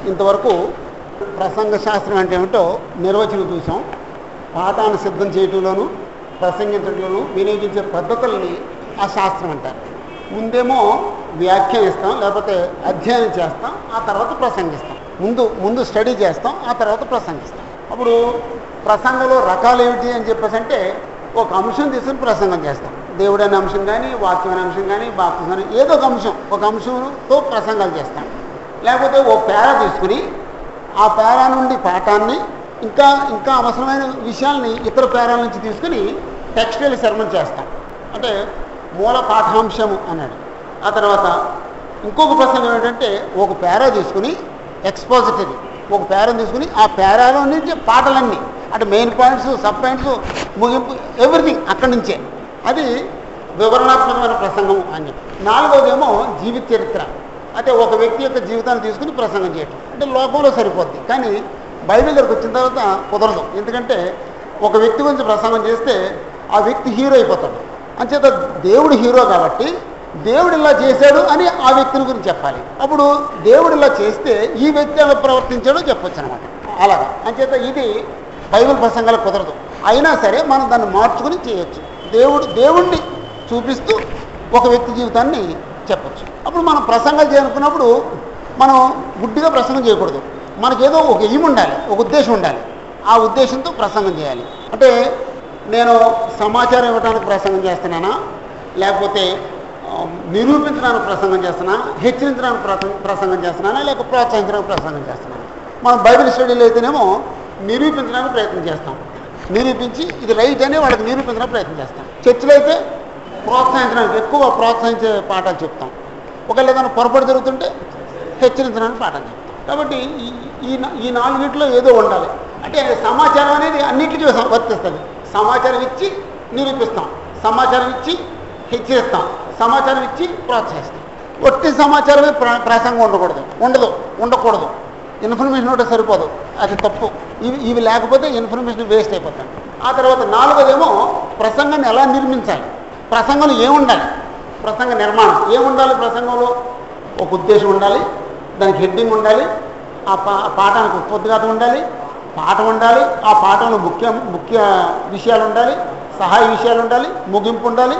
ఇంతవరకు ప్రసంగ శాస్త్రం అంటే ఏమిటో నిర్వచనం చూసాం పాఠాన్ని సిద్ధం చేయటంలోను ప్రసంగించడంలోను వినియోగించే పద్ధతులని ఆ శాస్త్రం అంటారు ముందేమో వ్యాఖ్యానిస్తాం లేకపోతే అధ్యయనం చేస్తాం ఆ తర్వాత ప్రసంగిస్తాం ముందు ముందు స్టడీ చేస్తాం ఆ తర్వాత ప్రసంగిస్తాం అప్పుడు ప్రసంగంలో రకాలు ఏమిటి అని చెప్పేసి అంటే ఒక అంశం తీసుకుని ప్రసంగం చేస్తాం దేవుడు అనే అంశం కానీ వాక్యం అనే అంశం కానీ బాప్తిజం కానీ ఏదో ఒక అంశం ఒక అంశంతో ప్రసంగాలు చేస్తాం లేకపోతే ఓ పేర తీసుకుని ఆ పేరా నుండి పాఠాన్ని ఇంకా ఇంకా అవసరమైన విషయాల్ని ఇతర పేరాల నుంచి తీసుకుని టెక్స్టైల్ శర్మం చేస్తాం అంటే మూల పాఠాంశము అన్నాడు ఆ తర్వాత ఇంకొక ప్రసంగం ఏంటంటే ఒక పేరా తీసుకుని ఎక్స్పోజిటరీ ఒక పేరా తీసుకుని ఆ పేరాలో నుంచి పాటలన్నీ అంటే మెయిన్ పాయింట్స్ సబ్ పాయింట్స్ ముగింపు ఎవ్రీథింగ్ అక్కడి నుంచే అది వివరణాత్మకమైన ప్రసంగం అని చెప్పి నాలుగోదేమో జీవిత చరిత్ర అంటే ఒక వ్యక్తి యొక్క జీవితాన్ని తీసుకుని ప్రసంగం చేయటం అంటే లోకంలో సరిపోద్ది కానీ బైబిల్ దగ్గరికి వచ్చిన తర్వాత కుదరదు ఎందుకంటే ఒక వ్యక్తి గురించి ప్రసంగం చేస్తే ఆ వ్యక్తి హీరో అయిపోతాడు అంచేత దేవుడు హీరో కాబట్టి దేవుడు ఇలా చేశాడు అని ఆ వ్యక్తిని గురించి చెప్పాలి అప్పుడు దేవుడు ఇలా చేస్తే ఈ వ్యక్తి ఎలా ప్రవర్తించాడో చెప్పొచ్చు అనమాట అలాగా అంచేత ఇది బైబిల్ ప్రసంగాలు కుదరదు అయినా సరే మనం దాన్ని మార్చుకుని చేయొచ్చు దేవుడు దేవుణ్ణి చూపిస్తూ ఒక వ్యక్తి జీవితాన్ని చెప్పొచ్చు అప్పుడు మనం ప్రసంగాలు చేయాలనుకున్నప్పుడు మనం గుడ్డిగా ప్రసంగం చేయకూడదు మనకేదో ఒక ఎయిమ్ ఉండాలి ఒక ఉద్దేశం ఉండాలి ఆ ఉద్దేశంతో ప్రసంగం చేయాలి అంటే నేను సమాచారం ఇవ్వడానికి ప్రసంగం చేస్తున్నానా లేకపోతే ఆ, నిరూపించడానికి ప్రసంగం చేస్తున్నా హెచ్చరించడానికి ప్రసంగ- ప్రసంగం చేస్తున్నానా లేక ప్రోత్సహించడానికి ప్రసంగం చేస్తున్నానా మనం బైబిల్ స్టడీలో అయితేనేమో నిరూపించడానికి ప్రయత్నం చేస్తాం నిరూపించి ఇది రైట్ అని వాళ్ళకి నిరూపించడానికి ప్రయత్నం చేస్తాం చర్చిలో అయితే ప్రోత్సహించడానికి ఎక్కువ ప్రోత్సహించే పాఠాలు చెప్తాం ఒకవేళ ఏదైనా పొరపాటు జరుగుతుంటే హెచ్చరించడానికి పాఠాలు చెప్తాం కాబట్టి ఈ ఈ నా- ఈ నాలుగిట్లో ఏదో ఉండాలి అంటే సమాచారం అనేది అన్నింటికీ వ- వర్తిస్తుంది సమాచారం ఇచ్చి నిరూపిస్తాం సమాచారం ఇచ్చి హెచ్చరిస్తాం సమాచారం ఇచ్చి ప్రోత్సహిస్తాం ఒట్టి సమాచారమే ప్ర- ప్రసంగం ఉండకూడదు ఉండదు ఉండకూడదు ఇన్ఫర్మేషన్ ఒకటి సరిపోదు అది తప్పు ఇవి ఇవి లేకపోతే ఇన్ఫర్మేషన్ వేస్ట్ అయిపోతుంది ఆ తర్వాత నాలుగోదేమో ప్రసంగాన్ని ఎలా నిర్మించాలి ప్రసంగంలో ఏముండాలి ప్రసంగ నిర్మాణం ఏముండాలి ప్రసంగంలో ఒక ఉద్దేశం ఉండాలి దానికి హెడ్డింగ్ ఉండాలి ఆ పా ఆ పాఠానికి ఉత్పత్తిఘాతం ఉండాలి పాఠం ఉండాలి ఆ పాఠంలో ముఖ్య ముఖ్య విషయాలు ఉండాలి సహాయ విషయాలు ఉండాలి ముగింపు ఉండాలి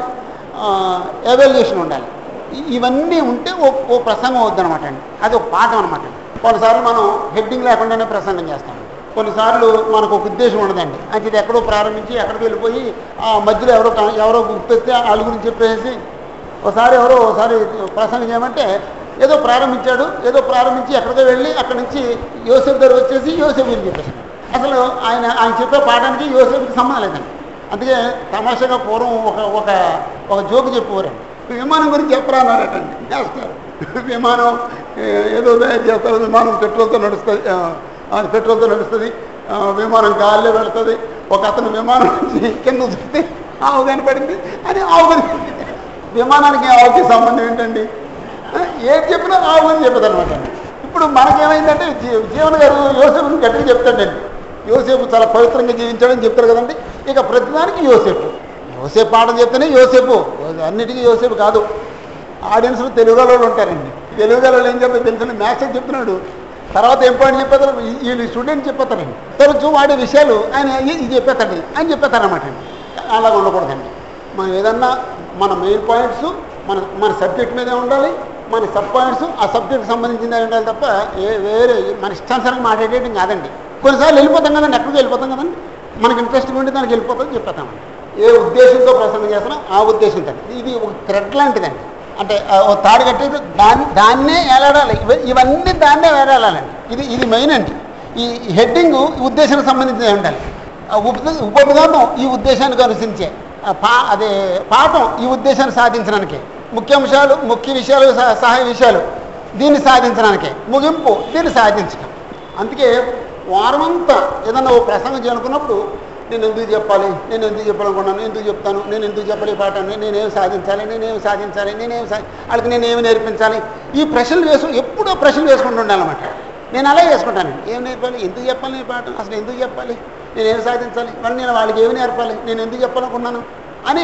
ఎవాల్యుయేషన్ ఉండాలి ఇ- ఇవన్నీ ఉంటే ఓ ఓ ప్రసంగం అవుద్దనమాట అండి అది ఒక పాఠం అనమాట కొన్నిసార్లు మనం హెడ్డింగ్ లేకుండానే ప్రసంగం చేస్తాం కొన్నిసార్లు మనకు ఒక ఉద్దేశం ఉండదండి అంటే ఇది ఎక్కడో ప్రారంభించి ఎక్కడికి వెళ్ళిపోయి ఆ మధ్యలో ఎవరో కా- ఎవరో గుర్తొస్తే వాళ్ళ గురించి చెప్పేసి ఒకసారి ఎవరో ఒకసారి ప్రసంగం చేయమంటే ఏదో ప్రారంభించాడు ఏదో ప్రారంభించి ఎక్కడికో వెళ్ళి అక్కడి నుంచి యోసేపు దగ్గర వచ్చేసి యోసేపు గురించి చెప్పేసాడు అసలు ఆయన ఆయన చెప్పే పాఠానికి యోసేపుకి సంబంధం లేదండి అందుకే తమాషాగా పూర్వం ఒక ఒక ఒక జోకు చెప్పేవారండి విమానం గురించి చెప్పరా అన్నారటండి చేస్తారు విమానం ఏ- ఏదో తయారు చేస్తారు విమానం పెట్రోల్తో నడుస్తుంది ఆ, అది పెట్రోల్తో నడుస్తుంది ఆ, విమానం గాలిలో వెళుతుంది ఒక అతను విమానం నుంచి కింద చూస్తే ఆవు కనపడింది అని ఆవు కనిపించింది విమానానికి ఆవుకి సంబంధం ఏంటండి ఆ, ఏది చెప్పినా ఆవు అని చెప్పదు అనమాట ఇప్పుడు మనకేమైందంటే జీ- జీవన గారు యోసేపుని గట్టిగా చెప్తాడండి యోసేపు చాలా పవిత్రంగా జీవించాడని చెప్తారు కదండి ఇక ప్రతిదానికి యోసేపు యోసేపు పాఠం చెప్తేనే యోసేపు అన్నిటికీ యోసేపు కాదు ఆడియన్స్లో తెలుగు వాళ్ళు ఉంటారండి తెలుగు వాళ్ళు ఏం చెప్పారు తెలుసు మ్యాథ్స్ చెప్తున్నాడు తర్వాత ఏం పాయింట్ చెప్పేస్తారు ఈ- వీళ్ళు స్టూడెంట్ చెప్పేస్తారండి తరచు వాడే విషయాలు ఆయన ఇ- ఇది చెప్పేస్తాడు అని చెప్పేస్తారన్నమాట అండి అలాగ ఉండకూడదండి మనం ఏదన్నా మన మెయిన్ పాయింట్స్ మన మన సబ్జెక్ట్ మీదే ఉండాలి మన సబ్ పాయింట్స్ ఆ సబ్జెక్ట్కి సంబంధించిందే ఉండాలి తప్ప ఏ వేరే మన ఇష్టానుసారంగా మాట్లాడేయడం కాదండి కొన్నిసార్లు వెళ్ళిపోతాం కదండి ఎక్కడికి వెళ్ళిపోతాం కదండి మనకి ఇంట్రెస్ట్ ఉండి దానికి వెళ్ళిపోతాం చెప్పేస్తామండి ఏ ఉద్దేశంతో ప్రసంగం చేస్తున్నా ఆ ఉద్దేశంతో ఇది ఒక థ్రెడ్ లాంటిదండి అంటే ఆ ఓ తాడు కట్టేసి దాన్ని దాన్నే ఏలాడాలి ఇవ- ఇవన్నీ దాన్నే వేలాడాలండి ఇది ఇది మెయిన్ అండి ఈ హెడ్డింగ్ ఉద్దేశానికి సంబంధించి ఉండాలి ఆ ఉప ఉపవిధానం ఈ ఉద్దేశానికి అనుసరించే ఆ పా అదే పాఠం ఈ ఉద్దేశాన్ని సాధించడానికి ముఖ్యాంశాలు ముఖ్య విషయాలు సహ- సహాయ విషయాలు దీన్ని సాధించడానికే ముగింపు దీన్ని సాధించడం అందుకే వారమంతా ఏదన్నా ఓ ప్రసంగం చేయాలనుకున్నప్పుడు నేను ఎందుకు చెప్పాలి నేను ఎందుకు చెప్పాలనుకున్నాను ఎందుకు చెప్తాను నేను ఎందుకు చెప్పాలి ఈ పాఠాన్ని నేనేం సాధించాలి నేనేం సాధించాలి నేనేం సా వాళ్ళకి నేనేమి నేర్పించాలి ఈ ప్రశ్నలు వేసు ఎప్పుడో ప్రశ్నలు వేసుకుంటూ ఉండాలన్నమాట నేను అలా వేసుకుంటాను ఏం నేర్పాలి ఎందుకు చెప్పాలి ఈ పాఠం అసలు ఎందుకు చెప్పాలి నేనేం సాధించాలి మరి నేను వాళ్ళకి ఏమి నేర్పాలి నేను ఎందుకు చెప్పాలనుకున్నాను అని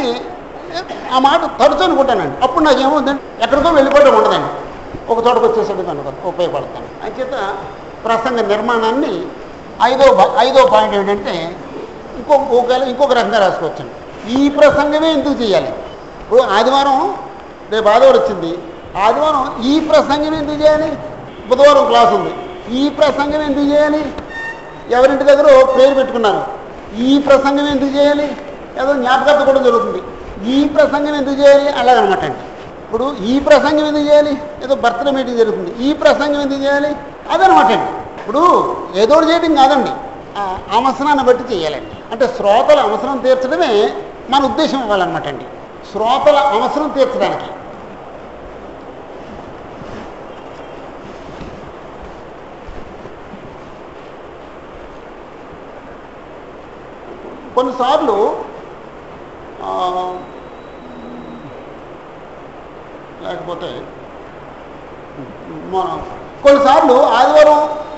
ఆ మాట తరచు అనుకుంటానండి అప్పుడు నాకు ఏమవుతుందండి ఎక్కడికో వెళ్ళిపోవడం ఉండదండి ఒక చోటకు వచ్చేసరికి అనుకో ఉపయోగపడతాను అంచేత ప్రసంగ నిర్మాణాన్ని ఐదో భా- ఐదో పాయింట్ ఏంటంటే ఇంకో ఒకవేళ ఇంకొక రకంగా రాసుకోవచ్చండి ఈ ప్రసంగమే ఎందుకు చేయాలి ఇప్పుడు ఆదివారం రేపు ఆదివారం వచ్చింది ఆదివారం ఈ ప్రసంగం ఎందుకు చేయాలి బుధవారం క్లాస్ ఉంది ఈ ప్రసంగం ఎందుకు చేయాలి ఎవరింటి దగ్గర పేరు పెట్టుకున్నారు ఈ ప్రసంగం ఎందుకు చేయాలి ఏదో జ్ఞాపకత కూడా జరుగుతుంది ఈ ప్రసంగం ఎందుకు చేయాలి అలాగనమాట అండి ఇప్పుడు ఈ ప్రసంగం ఎందుకు చేయాలి ఏదో బర్త్డే మీటింగ్ జరుగుతుంది ఈ ప్రసంగం ఎందుకు చేయాలి అదనమాట అండి ఇప్పుడు ఏదో ఒకటి చేయడం కాదండి ఆ అవసరాన్ని బట్టి చేయాలండి అంటే శ్రోతల అవసరం తీర్చడమే మన ఉద్దేశం ఇవ్వాలన్నమాట అండి శ్రోతల అవసరం తీర్చడానికి కొన్నిసార్లు ఆ, లేకపోతే మనం కొన్నిసార్లు ఆదివారం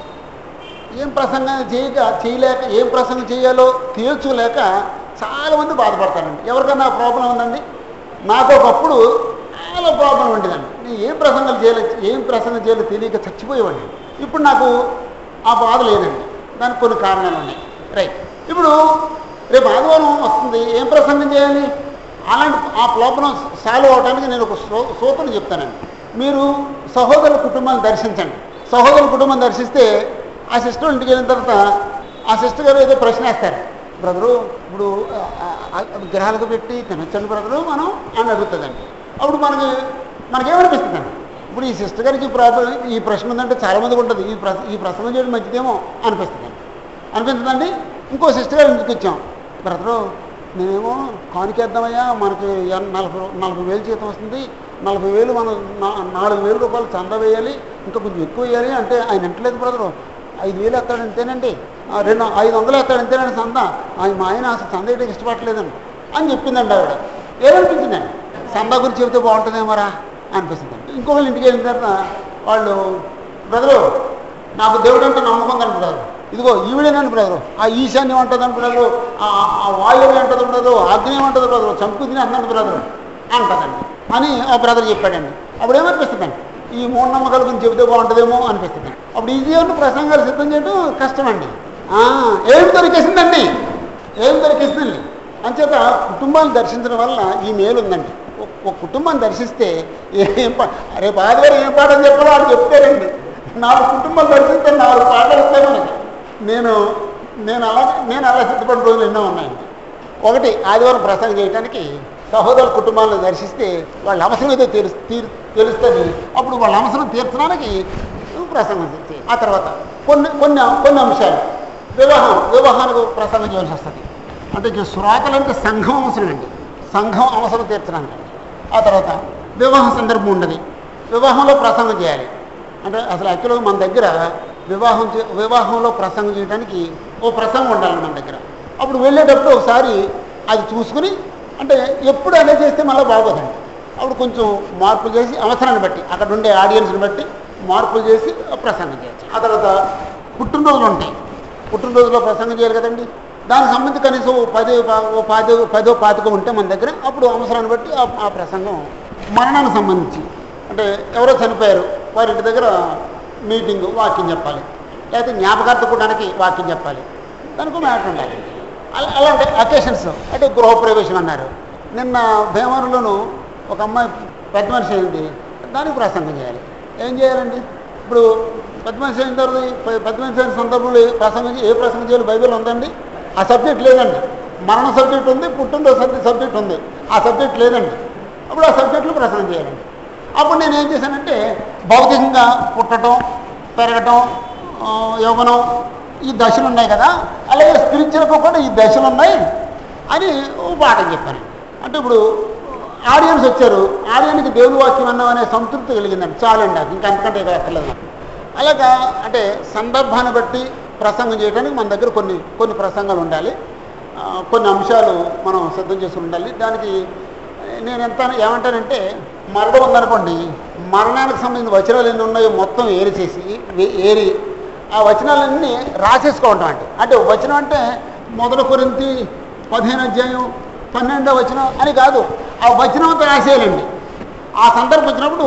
ఏం ప్రసంగం చేయక చేయలేక ఏం ప్రసంగం చేయాలో తేల్చులేక చాలామంది బాధపడతారండి ఎవరికన్నా ప్రాబ్లం ఉందండి నాకు ఒకప్పుడు చాలా ప్రాబ్లం ఉండేదండి నేను ఏం ప్రసంగాలు చేయలే ఏం ప్రసంగం చేయాలో తెలియక చచ్చిపోయేవాడిని ఇప్పుడు నాకు ఆ బాధ లేదండి దానికి కొన్ని కారణాలు ఉన్నాయి రైట్ ఇప్పుడు రేపు ఆదివారం వస్తుంది ఏం ప్రసంగం చేయాలి అలాంటి ఆ ప్రాబ్లం సాల్వ్ అవడానికి నేను ఒక సూ- సూత్రం చెప్తానండి మీరు సహోదరుల కుటుంబాన్ని దర్శించండి సహోదరుల కుటుంబం దర్శిస్తే ఆ సిస్టర్ ఇంటికి వెళ్ళిన తర్వాత ఆ సిస్టర్ గారు ఏదో ప్రశ్న వేస్తారు బ్రదరు ఇప్పుడు ఆ, ఆ, ఆ విగ్రహాలకు పెట్టి తినొచ్చండి బ్రదరు మనం అని అడుగుతుందండి అప్పుడు మనకి మనకేమనిపిస్తుందండి ఇప్పుడు ఈ సిస్టర్ గారికి ఈ ప్రాబ్లం ఈ ప్రశ్న ఉందంటే చాలా మందికి ఉంటుంది ఈ ప్ర ఈ ప్రసంగం చేయడం మంచిదేమో అనిపిస్తుందండి అనిపించదండి ఇంకో సిస్టర్ గారు ఇంటికి వచ్చాం బ్రదరు నేనేమో కానుకేద్దామయ్యా మనకి ఎన్- నలభై రూ- నలభై వేలు జీతం వస్తుంది నలభై వేలు మనం నా- నాలుగు వేల రూపాయలు చందా వేయాలి ఇంకా కొంచెం ఎక్కువ వేయాలి అంటే ఆయన ఎంటలేదు బ్రదరు ఐదు వేలు ఎత్తాడు అంతేనండి ఆ, రెండు ఐదు వందలు ఎత్తాడు అంతేనండి చందా ఆయన మా ఆయన అసలు చందా వేయడానికి ఇష్టపడలేదండి అని చెప్పిందండి ఆవిడ ఏమనిపించిందండి చందా గురించి చెబితే బాగుంటుందేమోరా అనిపిస్తుందండి ఇంకొకళ్ళు ఇంటికి వెళ్ళిన తర్వాత వాళ్ళు బ్రదరు నాకు దేవుడు అంటే నమ్మకం కనుక బ్రదరు ఇదిగో ఈవిడేనండి బ్రదరు ఆ ఈశాన్యం అంటుంది బ్రదరు ఆ ఆ వాయువు అంటుంది బ్రదరు అగ్ని అంటుంది బ్రదరు చంపు తిని అంటుంది బ్రదరు అంటదండి అని ఆ బ్రదర్ చెప్పాడండి అప్పుడు ఏమనిపిస్తుందండి ఈ మూఢనమ్మకాల గురించి చెబితే బాగుంటుందేమో అనిపిస్తుంది అప్పుడు ఈజీ ఉన్న ప్రసంగాలు సిద్ధం చేయడం కష్టమండి ఆ, ఏం దొరికేసిందండి ఏం దొరికేసిందండి అంచేత కుటుంబాన్ని దర్శించడం వల్ల ఈ మేలు ఉందండి ఒక- ఒక కుటుంబాన్ని దర్శిస్తే ఏం పా- రేపు ఆదివారం ఏం పాఠం చెప్పాలో వాళ్ళు చెప్తారండి నాలుగు కుటుంబాలు దర్శిస్తే నాలుగు పాటలు వస్తాయి మనకి నేను నేను అలా నేను అలా సిద్ధపడిన రోజులు ఎన్నో ఉన్నాయండి ఒకటి ఆదివారం ప్రసంగం చేయడానికి సహోదరుల కుటుంబాలను దర్శిస్తే వాళ్ళ అవసరం ఏదో తెలు తీరు తెలుస్తుంది అప్పుడు వాళ్ళ అవసరం తీర్చడానికి ప్రసంగం చేయాలి. ఆ తర్వాత కొన్ని కొన్ని కొన్ని అంశాలు వివాహం వివాహానికి ప్రసంగం చేయాల్సి వస్తుంది అంటే ఇక శ్రోతలు అంటే సంఘం అవసరం అండి సంఘం అవసరం తీర్చడానికి ఆ తర్వాత వివాహ సందర్భం ఉండదు వివాహంలో ప్రసంగం చేయాలి అంటే అసలు యాక్చువల్గా మన దగ్గర వివాహం చే- వివాహంలో ప్రసంగం చేయడానికి ఓ ప్రసంగం ఉండాలి మన దగ్గర అప్పుడు వెళ్ళేటప్పుడు ఒకసారి అది చూసుకుని అంటే ఎప్పుడు అదే చేస్తే మళ్ళీ బాగోదండి అప్పుడు కొంచెం మార్పులు చేసి అవసరాన్ని బట్టి అక్కడ ఉండే ఆడియన్స్ని బట్టి మార్పులు చేసి ప్రసంగం చేయొచ్చు ఆ తర్వాత పుట్టినరోజులు ఉంటాయి పుట్టినరోజులో ప్రసంగం చేయాలి కదండి దానికి సంబంధించి కనీసం ఓ పది ప- ఓ పది పదో పాతిక ఉంటే మన దగ్గర అప్పుడు అవసరాన్ని బట్టి ఆ ఆ ప్రసంగం మరణానికి సంబంధించి అంటే ఎవరో చనిపోయారు వారి ఇంటి దగ్గర మీటింగ్ వాక్యం చెప్పాలి లేకపోతే జ్ఞాపకార్థకూడానికి వాక్యం చెప్పాలి దానికి మ్యాటర్ ఉండాలి అలా అలాంటి అకేషన్స్ అంటే గృహప్రవేశం అన్నారు నిన్న భీమవరంలోను ఒక అమ్మాయి పెద్ద మనిషి అయింది దానికి ప్రసంగం చేయాలి ఏం చేయాలండి ఇప్పుడు పెద్ద మనిషి అయిన తర్వాత పె- పెద్ద మనిషి అయిన సందర్భంలో ఏ ప్రసంగం చే- ఏ ప్రసంగం చేయాలి బైబిల్ ఉందండి ఆ సబ్జెక్ట్ లేదండి మరణ సబ్జెక్ట్ ఉంది పుట్టినరోజు సబ్జెక్ట్ సబ్జెక్ట్ ఉంది ఆ సబ్జెక్ట్ లేదండి అప్పుడు ఆ సబ్జెక్టులో ప్రసంగం చేయాలండి అప్పుడు నేను ఏం చేశానంటే భౌతికంగా పుట్టడం పెరగటం ఆ, యవ్వనం ఈ దశలు ఉన్నాయి కదా అలాగే స్పిరిచువల్గా కూడా ఈ దశలు ఉన్నాయి అని ఓ పాఠం చెప్పాను అంటే ఇప్పుడు ఆడియన్స్ వచ్చారు ఆడియన్కి దేవుని వాక్యం అన్నాం అనే సంతృప్తి కలిగిందండి చాలండి నాకు ఇంకా అంతకంటే ఇక అక్కర్లేదు నాకు అలాగా అంటే సందర్భాన్ని బట్టి ప్రసంగం చేయడానికి మన దగ్గర కొన్ని కొన్ని ప్రసంగాలు ఉండాలి ఆ, కొన్ని అంశాలు మనం సిద్ధం చేసుకుని ఉండాలి దానికి నేను ఎంత ఏమంటానంటే మరణం ఉందనుకోండి మరణానికి సంబంధించిన వచనాలు ఎన్ని ఉన్నాయో మొత్తం ఏరి చేసి వే- ఏరి ఆ వచనాలన్నీ రాసేసుకోవటం అంటే అంటే వచనం అంటే మొదటి కొరింతి పదిహేను అధ్యాయం పన్నెండో వచనం అని కాదు ఆ వచనం అంతా రాసేయాలండి ఆ సందర్భం వచ్చినప్పుడు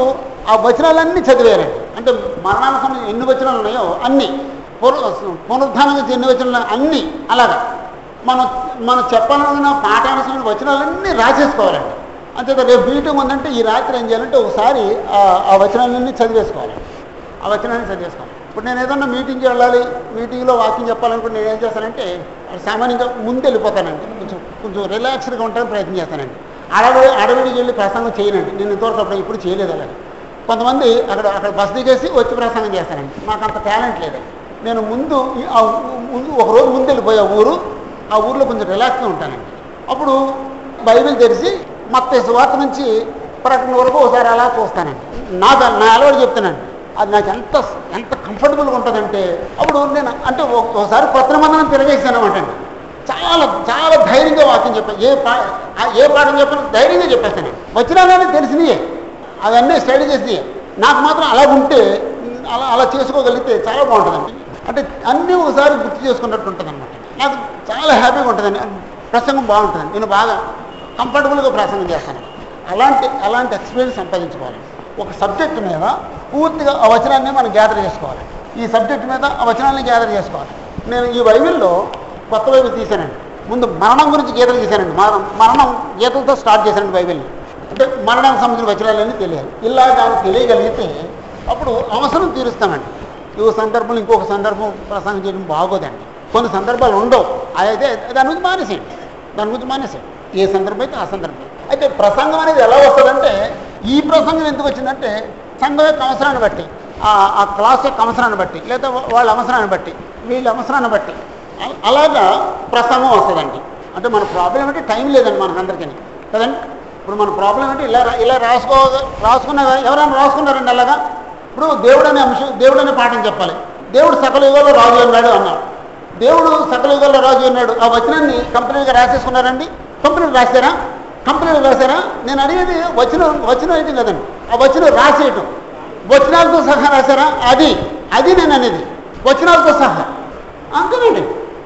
ఆ వచనాలన్నీ చదివారండి అంటే మరణానికి సంబంధించి ఎన్ని వచనాలు ఉన్నాయో అన్ని పునరు పునరుద్ధానం గురించి ఎన్ని వచనాలు ఉన్నాయో అన్ని అలాగా మనం మనం చెప్పాలనుకున్న పాఠానికి సంబంధించిన వచనాలన్నీ రాసేసుకోవాలండి అంతేత రేపు మీటింగ్ ఉందంటే ఈ రాత్రి ఏం చేయాలంటే ఒకసారి ఆ- ఆ వచనాలన్నీ చదివేసుకోవాలి ఆ వచనాన్ని చదివేసుకోవాలి ఇప్పుడు నేను ఏదన్నా మీటింగ్కి వెళ్ళాలి మీటింగ్లో వాకింగ్ చెప్పాలనుకుంటే నేను ఏం చేస్తానంటే సామాన్యంగా ముందు వెళ్ళిపోతానండి కొంచెం కొంచెం రిలాక్స్డ్గా ఉండడానికి ప్రయత్నం చేస్తానండి అడవి అడవిడికి వెళ్ళి ప్రసంగం చేయనండి నేను ఇంతవరకు అప్పుడు ఇప్పుడు చేయలేదు అలాగే కొంతమంది అక్కడ అక్కడ బస్ దిగేసి వచ్చి ప్రసంగం చేస్తానండి మాకు అంత టాలెంట్ లేదండి నేను ముందు ఈ- ఆ ఊ- ముందు ఒక రోజు ముందు వెళ్ళిపోయా ఊరు ఆ ఊర్లో కొంచెం రిలాక్స్గా ఉంటానండి అప్పుడు బైబిల్ తెరిచి మత్త సువార్త నుంచి ప్రకటన వరకు ఒకసారి అలా చూస్తానండి నాకు నా అలవాటు చెప్తానండి అది నాకు ఎంత ఎంత కంఫర్టబుల్గా ఉంటుందంటే అప్పుడు నేను అంటే ఒక- ఒకసారి కొత్త మందనం తిరగేసాను అనమాట అండి చాలా చాలా ధైర్యంగా వాక్యం చెప్పాను ఏ పా ఆ ఏ పాఠం చెప్పినా ధైర్యంగా చెప్పేస్తాను వచ్చినాగానే తెలిసినయే అవన్నీ స్టడీ చేసి నాకు మాత్రం అలా ఉంటే అలా అలా చేసుకోగలిగితే చాలా బాగుంటుందండి అంటే అన్నీ ఒకసారి గుర్తు చేసుకున్నట్టు ఉంటుంది అనమాట నాకు చాలా హ్యాపీగా ఉంటుందండి ప్రసంగం బాగుంటుందండి నేను బాగా కంఫర్టబుల్గా ప్రసంగం చేస్తాను అలాంటి అలాంటి ఎక్స్పీరియన్స్ సంపాదించుకోవాలి ఒక సబ్జెక్ట్ మీద పూర్తిగా ఆ వచనాన్ని మనం గ్యాదర్ చేసుకోవాలి ఈ సబ్జెక్ట్ మీద ఆ వచనాన్ని గ్యాదర్ చేసుకోవాలి నేను ఈ బైబిల్లో కొత్త బైబిల్ తీశానండి ముందు మరణం గురించి గీతలు తీశానండి మరణం మరణం గీతలతో స్టార్ట్ చేశానండి బైబిల్ని అంటే మరణానికి సంబంధించిన వచనాలన్నీ తెలియాలి ఇలా దాన్ని తెలియగలిగితే అప్పుడు అవసరం తీరుస్తామండి ఈ సందర్భంలో ఇంకొక సందర్భం ప్రసంగం చేయడం బాగోదండి కొన్ని సందర్భాలు ఉండవు అయితే దాని గురించి మానేసేయండి దాని గురించి మానేసేయండి ఏ సందర్భం అయితే ఆ సందర్భం అయితే ప్రసంగం అనేది ఎలా వస్తుందంటే ఈ ప్రసంగం ఎందుకు వచ్చిందంటే సంఘం యొక్క అవసరాన్ని బట్టి ఆ ఆ క్లాస్ యొక్క అవసరాన్ని బట్టి లేదా వాళ్ళ అవసరాన్ని బట్టి వీళ్ళ అవసరాన్ని బట్టి అ- అలాగా ప్రసంగం వస్తుందండి అంటే మన ప్రాబ్లం అంటే టైం లేదండి మనకందరికీ కదండి ఇప్పుడు మన ప్రాబ్లం అంటే ఇలా రా- ఇలా రాసుకో రాసుకున్న ఎవరైనా రాసుకున్నారండి అలాగా ఇప్పుడు దేవుడు అనే అంశం దేవుడు అనే పాఠం చెప్పాలి దేవుడు సకల యుగంలో రాజు అన్నాడు అన్నాడు దేవుడు సకల యుగంలో రాజు అన్నాడు ఆ వచనాన్ని కంప్లీట్గా రాసేసుకున్నారండి కంప్లీట్ రాశారా కంప్లీట్ రాశారా నేను అడిగేది వచనం వచనం అయితే కదండి ఆ వచనం రాసేయటం వచనాలతో సహా రాశారా అది అది నేను అనేది వచనాలతో సహా అంతేనండి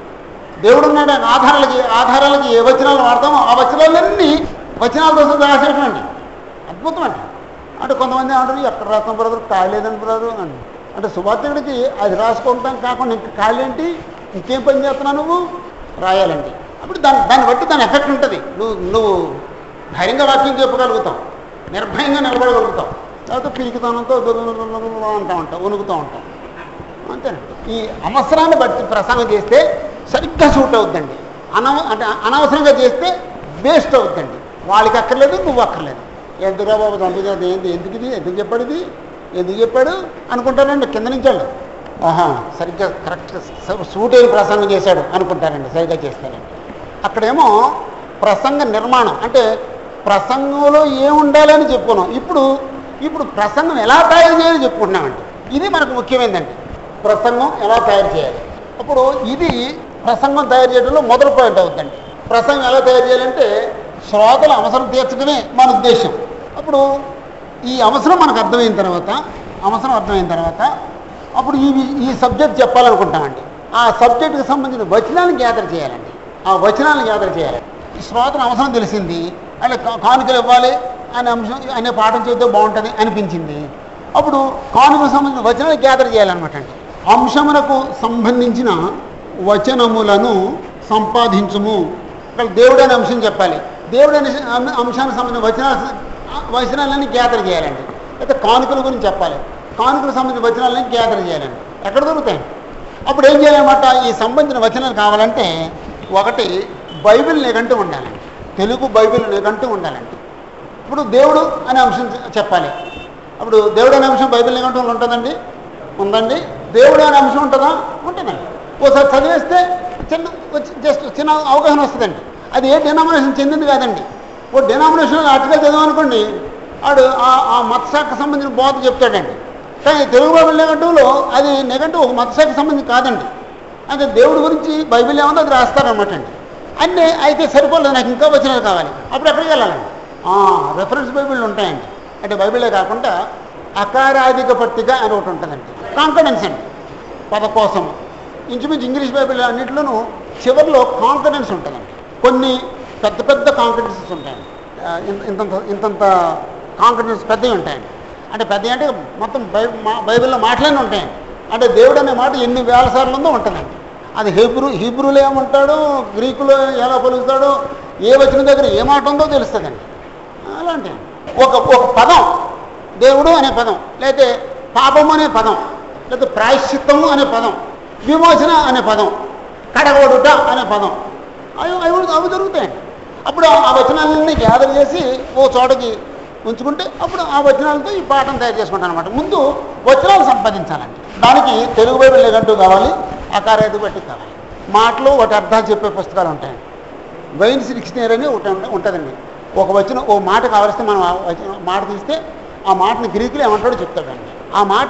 దేవుడు ఉన్నాడు ఆయన ఆధారాలకి ఆధారాలకి ఏ వచనాలు వాడతామో ఆ వచనాలన్నీ వచనాలతో సహా రాసేయటం అండి అద్భుతం అండి అంటే కొంతమంది అంటారు ఎక్కడ రాస్తాం బ్రదర్ కాలేదని బ్రదర్ అని అంటే సుభాషితుడికి అది రాసుకుంటాం కాకుండా ఇంకా కాలేంటి ఇంకేం పని చేస్తున్నావు నువ్వు రాయాలండి అప్పుడు దాని దాన్ని బట్టి దాని ఎఫెక్ట్ ఉంటుంది నువ్వు నువ్వు ధైర్యంగా వాక్యం చెప్పగలుగుతావు నిర్భయంగా నిలబడగలుగుతావు లేకపోతే పిలికితనంతో అంటూ ఉంటావు వణుకుతూ ఉంటావు అంతేనండి ఈ అవసరాన్ని బట్టి ప్రసంగం చేస్తే సరిగ్గా సూట్ అవుద్దండి అనవ అంటే అనవసరంగా చేస్తే వేస్ట్ అవుద్దండి వాళ్ళకి అక్కర్లేదు నువ్వు అక్కర్లేదు ఎందుకురా బాబు పంపించేది ఏంది ఎందుకు ఇది ఎందుకు చెప్పాడు ఇది ఎందుకు చెప్పాడు అనుకుంటారండి కింద నుంచి వాళ్ళు ఆహా సరిగ్గా కరెక్ట్ సూట్ అయిన ప్రసంగం చేశాడు అనుకుంటారండి సరిగ్గా చేస్తారండి అక్కడేమో ప్రసంగ నిర్మాణం అంటే ప్రసంగంలో ఏం ఉండాలని చెప్పుకున్నాం ఇప్పుడు ఇప్పుడు ప్రసంగం ఎలా తయారు చేయాలని చెప్పుకుంటున్నామండి ఇది మనకు ముఖ్యమైనదండి ప్రసంగం ఎలా తయారు చేయాలి అప్పుడు ఇది ప్రసంగం తయారు చేయడంలో మొదటి పాయింట్ అవుతుందండి ప్రసంగం ఎలా తయారు చేయాలంటే శ్రోతల అవసరం తీర్చడమే మన ఉద్దేశం అప్పుడు ఈ అవసరం మనకు అర్థమైన తర్వాత అవసరం అర్థమైన తర్వాత అప్పుడు ఈ ఈ సబ్జెక్ట్ చెప్పాలనుకుంటామండి ఆ సబ్జెక్టుకి సంబంధించిన వచనాలను గ్యాదర్ చేయాలండి ఆ వచనాలను గ్యాదర్ చేయాలి ఈ శ్రోతల అవసరం తెలిసింది అంటే కా- కానుకలు ఇవ్వాలి అనే అంశం అనే పాఠం చెబితే బాగుంటుంది అనిపించింది అప్పుడు కానుకకు సంబంధించిన వచనాలు గ్యాదర్ చేయాలన్నమాట అండి అంశమునకు సంబంధించిన వచనములను సంపాదించుము ఇక్కడ దేవుడు అనే అంశం చెప్పాలి దేవుడు అనే అం- అంశానికి సంబంధించిన వచనాలు వచనాలన్నీ గ్యాదర్ చేయాలండి అయితే కానుకల గురించి చెప్పాలి కానుకలకు సంబంధించిన వచనాలన్నీ గ్యాదర్ చేయాలండి ఎక్కడ దొరుకుతాయి అప్పుడు ఏం చేయాలన్నమాట ఈ సంబంధించిన వచనాలు కావాలంటే ఒకటి బైబిల్ నిఘంటు ఉండాలండి తెలుగు బైబిల్ నిఘంటు ఉండాలండి ఇప్పుడు దేవుడు అనే అంశం చె- చెప్పాలి అప్పుడు దేవుడు అనే అంశం బైబిల్ నిఘంటువులో ఉంటుందండి ఉందండి దేవుడు అనే అంశం ఉంటుందా ఉంటుందండి ఓసారి చదివేస్తే చిన్న వచ్చి జస్ట్ చిన్న అవగాహన వస్తుందండి అది ఏ డినామినేషన్ చెందింది కాదండి ఓ డినామినేషన్ ఆర్టికల్ చదివామనుకోండి వాడు ఆ- ఆ మతశాఖకు సంబంధించిన బోధ చెప్తాడండి కానీ తెలుగు బైబిల్ నెగటివ్లో అది నెగటివ్ ఒక మతశాఖకు సంబంధించి కాదండి అంటే దేవుడి గురించి బైబిల్ ఏముందో అది రాస్తారనమాట అండి అన్నీ అయితే సరిపోలేదు నాకు ఇంకా వచ్చినది కావాలి అప్పుడు ఎక్కడికి వెళ్ళాలండి రెఫరెన్స్ బైబిల్ ఉంటాయండి అంటే బైబిలే కాకుండా అకారాధిక పట్టిక అని ఒకటి ఉంటుందండి కాన్ఫిడెన్స్ అండి పదకోసం ఇంచుమించు ఇంగ్లీష్ బైబిల్ అన్నింటిలోనూ చివరిలో కాన్ఫిడెన్స్ ఉంటుందండి కొన్ని పెద్ద పెద్ద కాన్ఫిడెన్సెస్ ఉంటాయండి ఆ, ఇంత- ఇంతంత ఇంతంత కాన్ఫిడెన్స్ పెద్దవి ఉంటాయండి అంటే పెద్ద అంటే మొత్తం బై మా- బైబిల్లో మాటలన్నీ ఉంటాయి అంటే దేవుడు అనే మాట ఎన్ని వేల సార్లు ఉందో ఉంటుందండి అది హీబ్రూ హీబ్రూలో ఏమంటాడు గ్రీకులో ఎలా పలుకుతాడు ఏ వచ్చిన దగ్గర ఏ మాట ఉందో తెలుస్తుందండి అలాంటి ఒక ఒక పదం దేవుడు అనే పదం లేకపోతే పాపం అనే పదం లేకపోతే ప్రాయశ్చిత్తము అనే పదం విమోచన అనే పదం కడగొడుట అనే పదం అవి అవి అవి దొరుకుతాయండి అప్పుడు ఆ వచనాలన్నీ గ్యాదర్ చేసి ఓ చోటకి ఉంచుకుంటే అప్పుడు ఆ వచనాలతో ఈ పాఠం తయారు చేసుకుంటాను అనమాట ముందు వచనాలు సంపాదించాలండి దానికి తెలుగు బైబిల్ నిఘంటూ కావాలి అకారైదు బట్టి కావాలి మాటలు ఒకటి అర్థాలు చెప్పే పుస్తకాలు ఉంటాయండి వైన్స్ డిక్షనరీ అని ఒకటి ఉంట- ఉంటుందండి ఒక వచ్చిన ఓ మాట కావలిస్తే మనం ఆ వచన- మాట తీస్తే ఆ మాటని గ్రీకులో ఏమంటాడో చెప్తాడండి ఆ మాట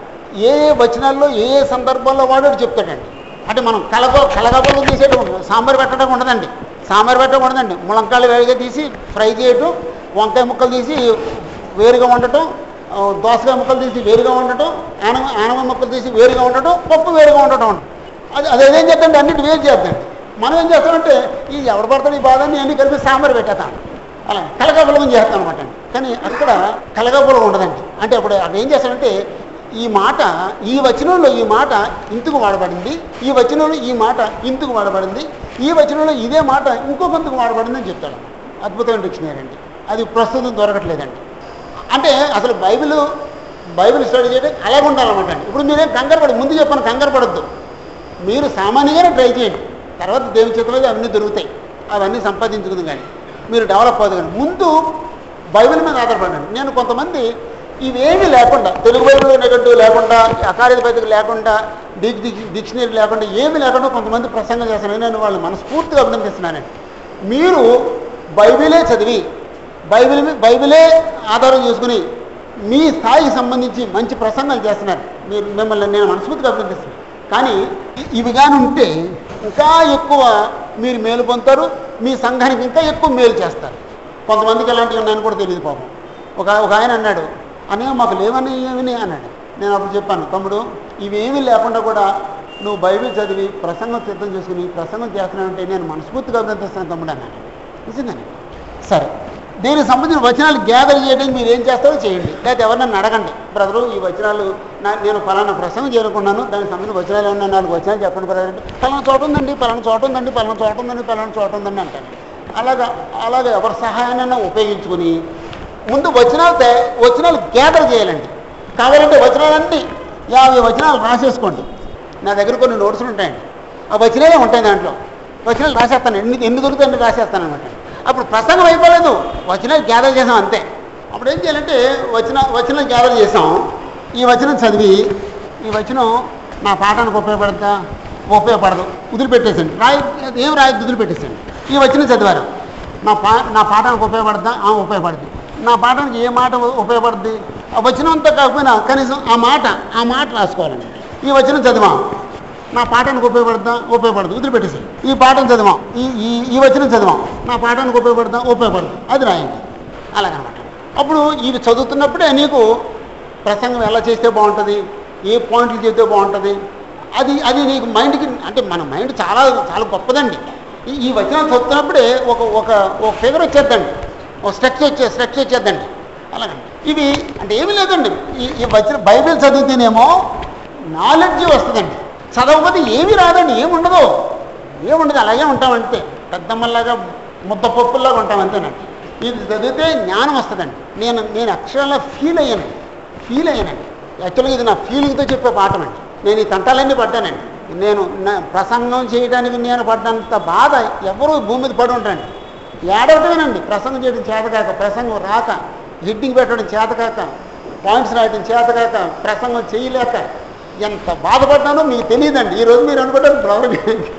ఏ ఏ వచనాల్లో ఏ ఏ సందర్భాల్లో వాడాడో చెప్తాడండి అంటే మనం కలగో కలగబలు తీసేయడం ఉండదు సాంబార్ పెట్టడం ఉండదండి సాంబార్ పెట్టడం ఉండదండి ములంకాయలు వేడిగా తీసి ఫ్రై చేయటం వంకాయ ముక్కలు తీసి వేరుగా వండటం ఆ, దోసకాయ ముక్కలు తీసి వేరుగా వండటం ఆనవ ఆనవ ముక్కలు తీసి వేరుగా ఉండటం పప్పు వేరుగా ఉండటం అది అది అదేం చేద్దండి అన్నిటి వేరు చేద్దండి మనం ఏం చేస్తామంటే ఈ ఎవడు పడతాడు ఈ బాధని అన్ని కలిపి సాంబార్ పెట్టేస్తాం అలా కలగపులగం చేస్తాం అనమాట అండి కానీ అక్కడ కలగపులగం ఉండదండి అంటే అప్పుడు అక్కడ ఏం చేస్తాడంటే ఈ మాట ఈ వచనంలో ఈ మాట ఇందుకు వాడబడింది ఈ వచనంలో ఈ మాట ఇందుకు వాడబడింది ఈ వచనంలో ఇదే మాట ఇంకొకందుకు వాడబడింది అని చెప్తాడు అద్భుతమైన డిక్షనరీ అండి అది ప్రస్తుతం దొరకట్లేదండి అంటే అసలు బైబిల్ బైబిల్ స్టడీ చేయడం అలాగే ఉండాలన్నమాట అండి ఇప్పుడు మీరేం కంగారు పడదు ముందు చెప్పాను కంగారు పడద్దు మీరు సామాన్యంగానే ట్రై చేయండి తర్వాత దేవుని చేతిలో అవన్నీ దొరుకుతాయి అవన్నీ సంపాదించుకుంది కానీ మీరు డెవలప్ అవుతుంది కానీ ముందు బైబిల్ మీద ఆధారపడండి నేను కొంతమంది ఇవేమీ లేకుండా తెలుగు బైబిల్ నెగటివ్ లేకుండా అకారిత పద్ధతి లేకుండా డిక్ డిక్ డిక్షనరీ లేకుండా ఏమీ లేకుండా కొంతమంది ప్రసంగం చేస్తున్నాను నేను వాళ్ళు మనస్ఫూర్తిగా అభినందిస్తున్నానండి మీరు బైబిలే చదివి బైబిల్ మీ- బైబిలే ఆధారం చేసుకుని మీ స్థాయికి సంబంధించి మంచి ప్రసంగాలు చేస్తున్నారు మీరు మిమ్మల్ని నేను మనస్ఫూర్తిగా అభినందిస్తున్నాను కానీ ఇ- ఇవి కానీ ఉంటే ఇంకా ఎక్కువ మీరు మేలు పొందుతారు మీ సంఘానికి ఇంకా ఎక్కువ మేలు చేస్తారు కొంతమందికి ఎలాంటివి ఉన్నాయని కూడా తెలియదు పాపం ఒక ఒక ఆయన అన్నాడు అనే మాకు లేవని ఏమని అన్నాడు నేను అప్పుడు చెప్పాను తమ్ముడు ఇవేమీ లేకుండా కూడా నువ్వు బైబిల్ చదివి ప్రసంగం సిద్ధం చేసుకుని ప్రసంగం చేస్తున్నావంటే నేను మనస్ఫూర్తిగా అభినందిస్తాను తమ్ముడు అన్నాడు నిజంగానే సరే దీనికి సంబంధించిన వచనాలు గ్యాదర్ చేయడానికి మీరు ఏం చేస్తారో చేయండి లేకపోతే ఎవరినైనా అడగండి బ్రదరు ఈ వచనాలు నా నేను ఫలానా ప్రసంగం చేరుకున్నాను దానికి సంబంధించిన వచనాలు ఏమన్నా నాలుగు వచనాలు చెప్పండి బ్రదర్ అంటే పలానా చోట ఉందండి పలానా చోట ఉందండి పలానా చోట ఉందండి పలానా చోట ఉందండి అంటాను అలాగా అలాగే ఎవరి సహాయాన్ని ఉపయోగించుకుని ముందు వచనాలు తే- వచనాలు గ్యాదర్ చేయాలండి కావాలంటే వచనాలన్నీ యాభై వచనాలు రాసేసుకోండి నా దగ్గర కొన్ని నోట్స్లు ఉంటాయండి ఆ వచనాలే ఉంటాయి దాంట్లో వచనాలు రాసేస్తాను ఎన్ని ఎన్ని దొరుకుతాయని రాసేస్తాను అనమాట అప్పుడు ప్రసంగం అయిపోలేదు వచనాలు గ్యాదర్ చేసాం అంతే అప్పుడు ఏం చేయాలంటే వచన వచనం గ్యాదర్ చేసాం ఈ వచనం చదివి ఈ వచనం నా పాఠానికి ఉపయోగపడతా ఉపయోగపడదు వదిలిపెట్టేసండి రాయి ఏం రాయి వదిలిపెట్టేసండి ఈ వచనం చదివారు నా పా నా పాఠానికి ఉపయోగపడతా ఆ ఉపయోగపడుతుంది నా పాఠానికి ఏ మాట ఉపయోగపడుద్ది ఆ వచనం అంతా కాకపోయినా కనీసం ఆ మాట ఆ మాట రాసుకోవాలండి ఈ వచనం చదివాం నా పాఠానికి ఉపయోగపడతా ఉపయోగపడదు వదిలిపెట్టేసి ఈ పాఠం చదివాం ఈ ఈ ఈ వచనం చదివాం నా పాఠానికి ఉపయోగపడతా ఉపయోగపడదు అది రాయండి అలాగనమాట అప్పుడు ఇది చదువుతున్నప్పుడే నీకు ప్రసంగం ఎలా చేస్తే బాగుంటుంది ఏ పాయింట్లు చెప్తే బాగుంటుంది అది అది నీకు మైండ్కి అంటే మన మైండ్ చాలా చాలా గొప్పదండి ఈ- ఈ వచనం చదువుతున్నప్పుడే ఒక ఒక ఒక ఫిగర్ వచ్చేద్దండి ఒక స్ట్రక్చర్ వచ్చే స్ట్రక్చర్ వచ్చేద్దండి అలాగండి ఇవి అంటే ఏమీ లేదండి ఈ ఈ వచన బైబిల్ చదివితేనేమో నాలెడ్జ్ వస్తుందండి చదవకపోతే ఏమీ రాదండి ఏముండదు ఏముండదు అలాగే ఉంటాం అంతే పెద్దమ్మలాగా ముద్దపప్పుల్లాగా ఉంటాం అంతేనండి ఇది చదివితే జ్ఞానం వస్తుందండి నేను నేను అక్షరాల్లో ఫీల్ అయ్యాను ఫీల్ అయ్యానండి యాక్చువల్గా ఇది నా ఫీలింగ్తో చెప్పే పాఠం అండి నేను ఈ తంటాలన్నీ పడ్డానండి నేను నా ప్రసంగం చేయడానికి నేను పడ్డంత బాధ ఎవరు భూమి మీద పడి ఉంటాండి ఏడవటమేనండి ప్రసంగం చేయడం చేతకాక ప్రసంగం రాక హెడ్డింగ్ పెట్టడం చేతకాక పాయింట్స్ రాయడం చేతకాక ప్రసంగం చేయలేక ఎంత బాధపడ్డానో మీకు తెలియదండి ఈరోజు మీరు అనుకుంటారు బ్రదర్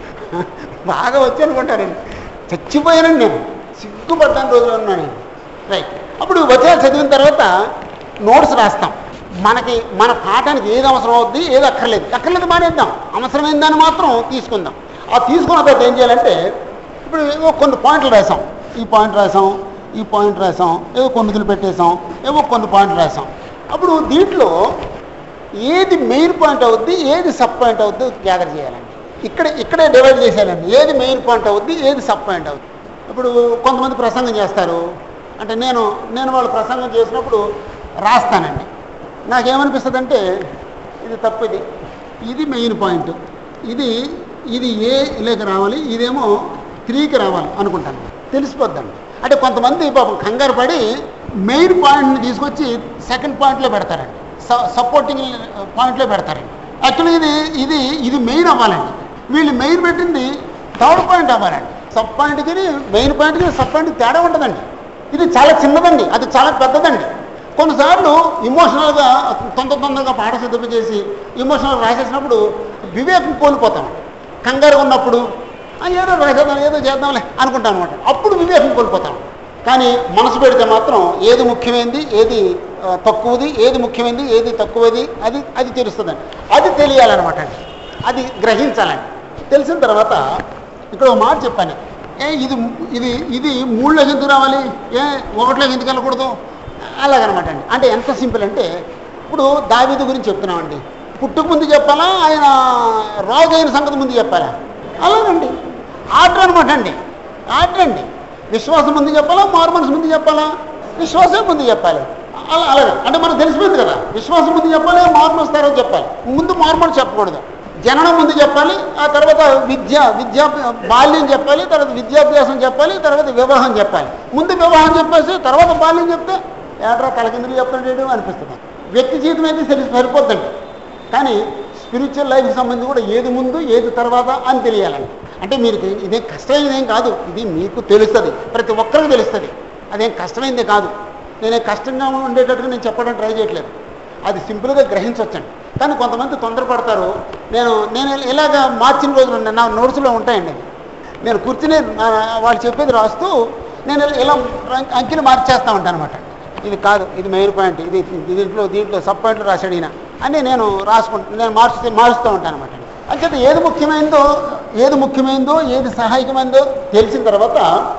బాగా వచ్చి అనుకుంటారండి చచ్చిపోయానండి నేను సిగ్గుపడ్డాను రోజులు ఉన్నానండి రైట్ అప్పుడు వచనాలు చదివిన తర్వాత నోట్స్ రాస్తాం మనకి మన పాఠానికి ఏది అవసరం అవుద్ది ఏది అక్కర్లేదు అక్కర్లేదు మానేద్దాం అవసరమైన దాన్ని మాత్రం తీసుకుందాం ఆ తీసుకున్న తర్వాత ఏం చేయాలంటే ఇప్పుడు ఏవో కొన్ని పాయింట్లు రాసాం ఈ పాయింట్ రాసాం ఈ పాయింట్ రాసాం ఏవో కొన్ని పెట్టేసాం ఏవో కొన్ని పాయింట్లు రాసాం అప్పుడు దీంట్లో ఏది మెయిన్ పాయింట్ అవుద్ది ఏది సబ్ పాయింట్ అవుద్ది గ్యాదర్ చేయాలండి ఇక్కడ ఇక్కడే డివైడ్ చేసేయాలండి ఏది మెయిన్ పాయింట్ అవుద్ది ఏది సబ్ పాయింట్ అవుద్ది ఇప్పుడు కొంతమంది ప్రసంగం చేస్తారు అంటే నేను నేను వాళ్ళు ప్రసంగం చేసినప్పుడు రాస్తానండి నాకేమనిపిస్తుంది అంటే ఇది తప్పు ఇది ఇది మెయిన్ పాయింట్ ఇది ఇది ఏ లేక రావాలి ఇదేమో త్రీకి రావాలి అనుకుంటాను తెలిసిపోద్దండి అంటే కొంతమంది పాపం కంగారు పడి మెయిన్ పాయింట్ని తీసుకొచ్చి సెకండ్ పాయింట్లో పెడతారండి సపోర్టింగ్ పాయింట్లో పెడతారండి యాక్చువల్లీ ఇది ఇది ఇది మెయిన్ అవ్వాలండి వీళ్ళు మెయిన్ పెట్టింది థర్డ్ పాయింట్ అవ్వాలండి సబ్ పాయింట్కి మెయిన్ పాయింట్కి సబ్ పాయింట్కి తేడా ఉంటుందండి ఇది చాలా చిన్నదండి అది చాలా పెద్దదండి కొన్నిసార్లు ఇమోషనల్గా తొందర తొందరగా పాట సిద్ధం చేసి ఇమోషనల్ రాసేసినప్పుడు వివేకం కోల్పోతాం కంగారుగా ఉన్నప్పుడు "ఆ, ఏదో రాసేద్దాం ఏదో చేద్దాంలే అనుకుంటాం అనమాట అప్పుడు వివేకం కోల్పోతాం కానీ మనసు పెడితే మాత్రం ఏది ముఖ్యమైనది ఏది ఆ, తక్కువది ఏది ముఖ్యమైనది ఏది తక్కువది అది అది తెలుస్తుందండి అది తెలియాలన్నమాట అండి అది గ్రహించాలండి తెలిసిన తర్వాత ఇక్కడ ఒక మాట చెప్పాను ఏ ఇది ఇది ఇది మూడులోకి ఎందుకు రావాలి ఏ ఒకటిలోకి ఎందుకు వెళ్ళకూడదు అలాగనమాట అండి అంటే ఎంత సింపుల్ అంటే ఇప్పుడు దావీదు గురించి చెప్తున్నామండి పుట్టుకు ముందు చెప్పాలా ఆయన రాజు అయిన సంగతి ముందు చెప్పాలా అలాగండి ఆర్డర్ అనమాట అండి ఆర్డర్ అండి విశ్వాసం ముందు చెప్పాలా మారు మనసు ముందు చెప్పాలా విశ్వాసం ముందు చెప్పాలి అలా అలాగే అంటే మనకు తెలిసిపోయింది కదా విశ్వాసం ముందు చెప్పాలి మారు మనసు తర్వాత చెప్పాలి ముందు మారు మనసు చెప్పకూడదు జననం ముందు చెప్పాలి ఆ తర్వాత విద్య విద్యా బాల్యం చెప్పాలి తర్వాత విద్యాభ్యాసం చెప్పాలి తర్వాత వివాహం చెప్పాలి ముందు వివాహం చెప్పేసి తర్వాత బాల్యం చెప్తే ఏట్రా తలకిందులు చెప్తాడు అనిపిస్తుంది వ్యక్తి జీవితం అయితే సరి సరిపోద్దండి కానీ స్పిరిచువల్ లైఫ్కి సంబంధించి కూడా ఏది ముందు ఏది తర్వాత అని తెలియాలండి అంటే మీరు ఇదేం కష్టమైనదేం కాదు ఇది మీకు తెలుస్తుంది ప్రతి ఒక్కరికి తెలుస్తుంది అదేం కష్టమైనదే కాదు నేనే కష్టంగా ఉండేటట్టుగా నేను చెప్పడానికి ట్రై చేయట్లేదు అది సింపుల్గా గ్రహించవచ్చండి కానీ కొంతమంది తొందరపడతారు నేను నేను ఇలాగ మార్చిన రోజులు ఉన్నాయి. నా నోట్స్లో ఉంటాయండి అవి. నేను కూర్చుని నా- వాళ్ళు చెప్పేది రాస్తూ నేను ఇలా రం- అంకెలు మార్చేస్తూ ఉంటాను అనమాట ఇది కాదు ఇది మెయిన్ పాయింట్ ఇది దీంట్లో దీంట్లో సబ్ పాయింట్లు రాశాడు ఈయన అని నేను రాసుకుంటా నేను మార్చుతూ మారుస్తూ ఉంటాను అనమాట అంచేత ఏది ముఖ్యమైనదో ఏది ముఖ్యమైనదో ఏది సహాయకమైనదో తెలిసిన తర్వాత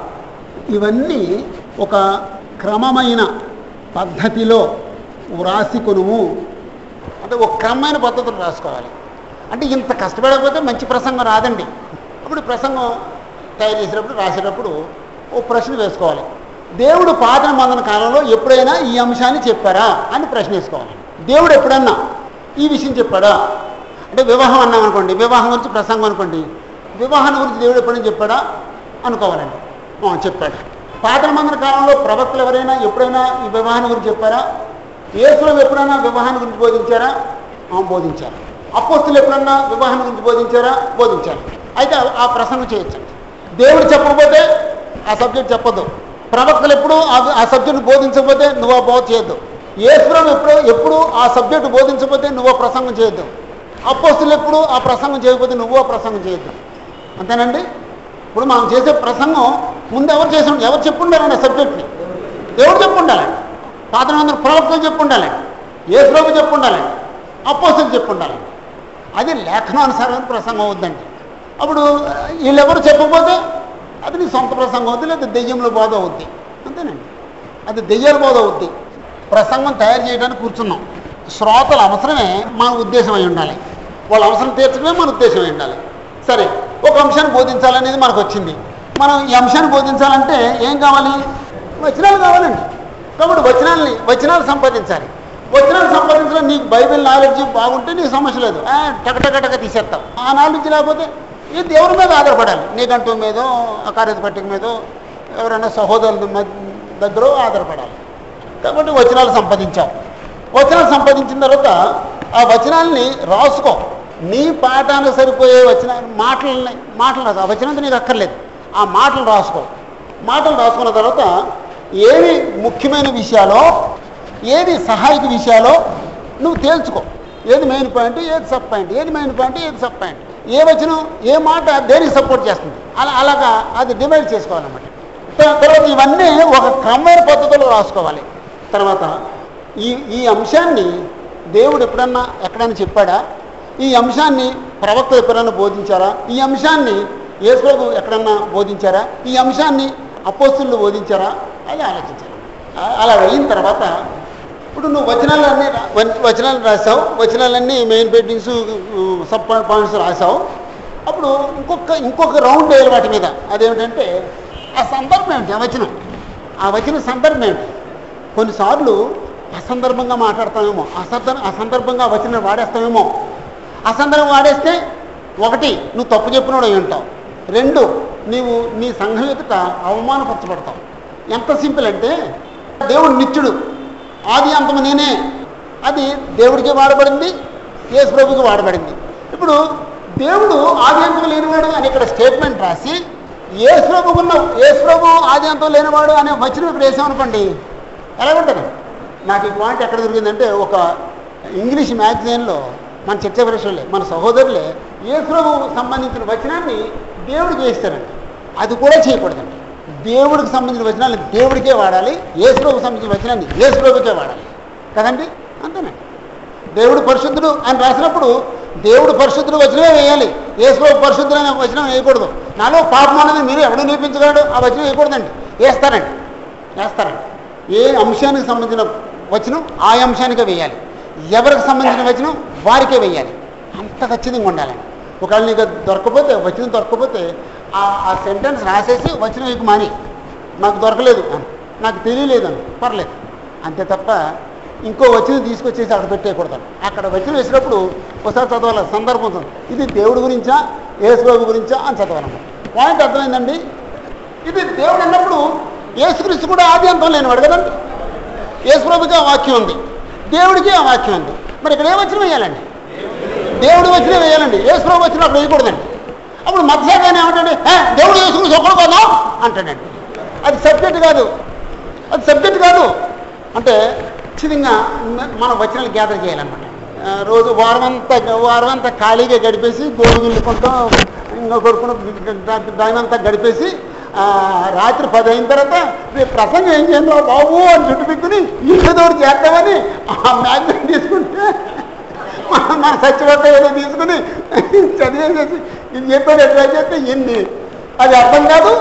ఇవన్నీ ఒక క్రమమైన పద్ధతిలో వ్రాసి కొనుము అంటే ఒక క్రమమైన పద్ధతులు రాసుకోవాలి అంటే ఇంత కష్టపడకపోతే మంచి ప్రసంగం రాదండి అప్పుడు ప్రసంగం తయారు చేసేటప్పుడు రాసేటప్పుడు ఓ ప్రశ్న వేసుకోవాలి దేవుడు పాత మందన కాలంలో ఎప్పుడైనా ఈ అంశాన్ని చెప్పారా అని ప్రశ్న వేసుకోవాలి దేవుడు ఎప్పుడన్నా ఈ విషయం చెప్పాడా అంటే వివాహం అన్నాం అనుకోండి వివాహం గురించి ప్రసంగం అనుకోండి వివాహం గురించి దేవుడు ఎప్పుడైనా చెప్పాడా అనుకోవాలండి ఆ, చెప్పాడు పాత మందన కాలంలో ప్రవక్తలు ఎవరైనా ఎప్పుడైనా ఈ వివాహాన్ని గురించి చెప్పారా యేసులో ఎప్పుడైనా వివాహాన్ని గురించి బోధించారా ఆ, బోధించారు అపోస్తులు ఎప్పుడన్నా వివాహాన్ని గురించి బోధించారా బోధించారు అయితే ఆ- ఆ ప్రసంగం చేయొచ్చు దేవుడు చెప్పకపోతే ఆ సబ్జెక్ట్ చెప్పొద్దు ప్రవక్తలు ఎప్పుడు ఆ- ఆ సబ్జెక్ట్ బోధించకపోతే నువ్వు ఆ బోధ చేయొద్దు యేసురం ఎప్పుడు ఎప్పుడు ఆ సబ్జెక్ట్ బోధించకపోతే నువ్వు ఆ ప్రసంగం చేయొద్దు అపోస్తులు ఎప్పుడు ఆ ప్రసంగం చేయకపోతే నువ్వు ఆ ప్రసంగం చేయొద్దు అంతేనండి ఇప్పుడు మనం చేసే ప్రసంగం ముందు ఎవరు చేసి ఉండాలి? ఎవరు చెప్పుండాలండి ఆ సబ్జెక్ట్ని దేవుడు చెప్పుండాలండి పాతనందరూ ప్రవక్తలు చెప్పుండాలండి ఏ ప్రభు చెప్పుండాలండి అపోస్తులు చెప్పుండాలండి అది లేఖనానుసారమైన ప్రసంగం అవుద్దండి అప్పుడు వీళ్ళెవరు చెప్పకపోతే అది నీ సొంత ప్రసంగం అవుద్ది లేదా దెయ్యంలో బోధ అవుద్ది అంతేనండి అది దెయ్యాల బోధ అవుద్ది ప్రసంగం తయారు చేయడానికి కూర్చున్నాం శ్రోతల అవసరమే మన ఉద్దేశం అయి ఉండాలి వాళ్ళ అవసరం తీర్చడమే మన ఉద్దేశం అయి ఉండాలి సరే ఒక అంశాన్ని బోధించాలనేది మనకు వచ్చింది మనం ఈ అంశాన్ని బోధించాలంటే ఏం కావాలి వచనాలు కావాలండి కాబట్టి వచనాల్ని వచనాలు సంపాదించాలి వచనాలు సంపాదించడం నీకు బైబిల్ నాలెడ్జ్ బాగుంటే నీకు సమస్య లేదు ఆ, టక టక టక తీసేస్తావు ఆ నాలెడ్జ్ లేకపోతే ఈ దేవుడి మీద ఆధారపడాలి నీకంటూ మీదో ఆ కార్యత పట్టిక మీదో ఎవరైనా సహోదరుల మధ్య- దగ్గర ఆధారపడాలి కాబట్టి వచనాలు సంపాదించావు వచనాలు సంపాదించిన తర్వాత ఆ వచనాల్ని రాసుకో నీ పాఠానికి సరిపోయే వచన మాటలని మాటలు రాసు ఆ వచనంతో నీకు అక్కర్లేదు ఆ మాటలు రాసుకో మాటలు రాసుకున్న తర్వాత ఏవి ముఖ్యమైన విషయాలో ఏది సహాయక విషయాలో నువ్వు తేల్చుకో ఏది మెయిన్ పాయింట్ ఏది సబ్ పాయింట్ ఏది మెయిన్ పాయింట్ ఏది సబ్ పాయింట్ ఏ వచనం ఏ మాట దేనికి సపోర్ట్ చేస్తుంది అలా అలాగా అది డివైడ్ చేసుకోవాలన్నమాట త- తర్వాత ఇవన్నీ ఒక క్రమమైన పద్ధతిలో రాసుకోవాలి తర్వాత ఈ ఈ అంశాన్ని దేవుడు ఎప్పుడన్నా ఎక్కడైనా చెప్పాడా ఈ అంశాన్ని ప్రవక్త ఎప్పుడన్నా బోధించారా ఈ అంశాన్ని యేసుప్రభు ఎక్కడన్నా బోధించారా ఈ అంశాన్ని అపోస్తులు బోధించారా అది ఆలోచించాలి ఆ- అలా అయిన తర్వాత ఇప్పుడు నువ్వు వచనాలన్నీ రా- వచ- వచనాలు రాసావు వచనాలన్నీ మెయిన్ పెయింటింగ్స్ సబ్ పాయింట్స్ రాసావు అప్పుడు ఇంకొక ఇంకొక రౌండ్ వేయాలి వాటి మీద అదేమిటంటే ఆ సందర్భం ఏమిటి ఆ వచనం ఆ వచన సందర్భం ఏమిటి కొన్నిసార్లు అసందర్భంగా మాట్లాడతామేమో అసందర్ అసందర్భంగా వచ్చిన వాడేస్తామేమో అసందర్భం వాడేస్తే ఒకటి నువ్వు తప్పు చెప్పినాడు అయి ఉంటావు రెండు నీవు నీ సంఘం ఎదుట అవమానపరచబడతావు ఎంత సింపుల్ అంటే దేవుడు నిత్యుడు ఆది అంతము నేనే అది దేవుడికి వాడబడింది యేసు ప్రభుకి వాడబడింది ఇప్పుడు దేవుడు ఆది అంతం లేనివాడు అని ఇక్కడ స్టేట్మెంట్ రాసి యేసు ప్రభుకున్న యేసు ప్రభు ఆది అంతం లేనివాడు అనే వచ్చిన ఇక్కడ వేసామనుకోండి ఎలా ఉంటుంది నాకు ఈ పాయింట్ ఎక్కడ దొరికిందంటే ఒక ఇంగ్లీష్ మ్యాగజైన్లో మన చర్చ పరీక్షలే మన సహోదరులే యేసు ప్రభు సంబంధించిన వచనాన్ని దేవుడికి వేస్తారండి అది కూడా చేయకూడదండి దేవుడికి సంబంధించిన వచనాలు దేవుడికే వాడాలి యేసు ప్రభుకి సంబంధించిన వచనాన్ని యేసు ప్రభుకే వాడాలి కదండి అంతేనండి దేవుడు పరిశుద్ధుడు అని రాసినప్పుడు దేవుడు పరిశుద్ధుడు వచనమే వేయాలి యేసు పరిశుద్ధుడు అనే వచనం వేయకూడదు నాలో పాపం అనేది మీరు ఎవడు నిరూపించగలడు ఆ వచనం వేయకూడదండి వేస్తారండి వేస్తారండి ఏ అంశానికి సంబంధించిన వచనం ఆ అంశానికే వేయాలి ఎవరికి సంబంధించిన వచనం వారికే వేయాలి అంత ఖచ్చితంగా ఉండాలండి ఒకవేళ నీకు అది దొరకపోతే వచనం దొరకకపోతే ఆ ఆ సెంటెన్స్ రాసేసి వచనం వేయకు మాని నాకు దొరకలేదు అని నాకు తెలియలేదు అని పర్లేదు అంతే తప్ప ఇంకో వచ్చిన తీసుకొచ్చేసి అక్కడ పెట్టేయకూడదు అక్కడ వచ్చిన వేసినప్పుడు ఒకసారి చదవాలి సందర్భం ఉంటుంది ఇది దేవుడి గురించా యేసుబాబు గురించా అని చదవాలన్నమాట పాయింట్ అర్థమైందండి ఇది దేవుడు అన్నప్పుడు యేసుక్రీస్తు కూడా ఆది అంతం లేనివాడు కదండి యేసుప్రభుకి ఆ వాక్యం ఉంది దేవుడికి ఆ వాక్యం ఉంది మరి ఇక్కడ ఏ వచ్చిన వేయాలండి దేవుడు వచ్చిన వేయాలండి యేసుప్రభు వచ్చిన అప్పుడు వేయకూడదండి అప్పుడు మత్స్యాగానే ఏమంటాడు "ఏ, దేవుడు యేసుక్రీస్తు ఒక్కడు కదా అంటాడండి అది సబ్జెక్ట్ కాదు అది సబ్జెక్ట్ కాదు అంటే ఖచ్చితంగా మనం వచనాలు గ్యాదర్ చేయాలన్నమాట ఆ, రోజు వారం అంతా వారం అంతా ఖాళీగా గడిపేసి గోడు గిల్లుకుంటాం ఇంకా కొడుకుని దాని అంతా గడిపేసి ఆ, రాత్రి పది అయిన తర్వాత రేపు ప్రసంగం ఏం చేయండి బాబు అని చుట్టు పిక్కుని ఏదో ఒకటి చేద్దామని ఆ మ్యాగ్జిన్ తీసుకుంటే మన మన సచ్చిపోతే ఏదో తీసుకుని చదివేసేసి ఇది చెప్పాడు ఎట్లా చెప్తే ఎన్ని అది అర్థం కాదు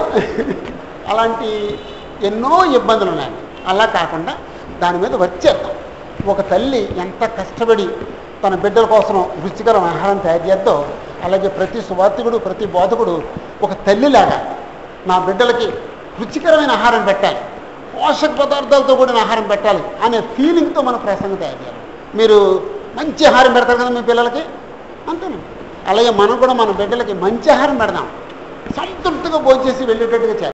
అలాంటి ఎన్నో ఇబ్బందులు ఉన్నాయి అలా కాకుండా దాని మీద వచ్చేద్దాం ఒక తల్లి ఎంత కష్టపడి తన బిడ్డల కోసం రుచికరమైన ఆహారం తయారు చేద్దో అలాగే ప్రతి సువార్థికుడు ప్రతి బోధకుడు ఒక తల్లిలాగా నా బిడ్డలకి రుచికరమైన ఆహారం పెట్టాలి పోషక పదార్థాలతో కూడిన ఆహారం పెట్టాలి అనే ఫీలింగ్తో మన ప్రసంగం తయారు చేయాలి మీరు మంచి ఆహారం పెడతారు కదా మీ పిల్లలకి అంతేనండి అలాగే మనం కూడా మన బిడ్డలకి మంచి ఆహారం పెడదాం సంతృప్తిగా భోంచేసి వెళ్ళేటట్టుగా చేయాలి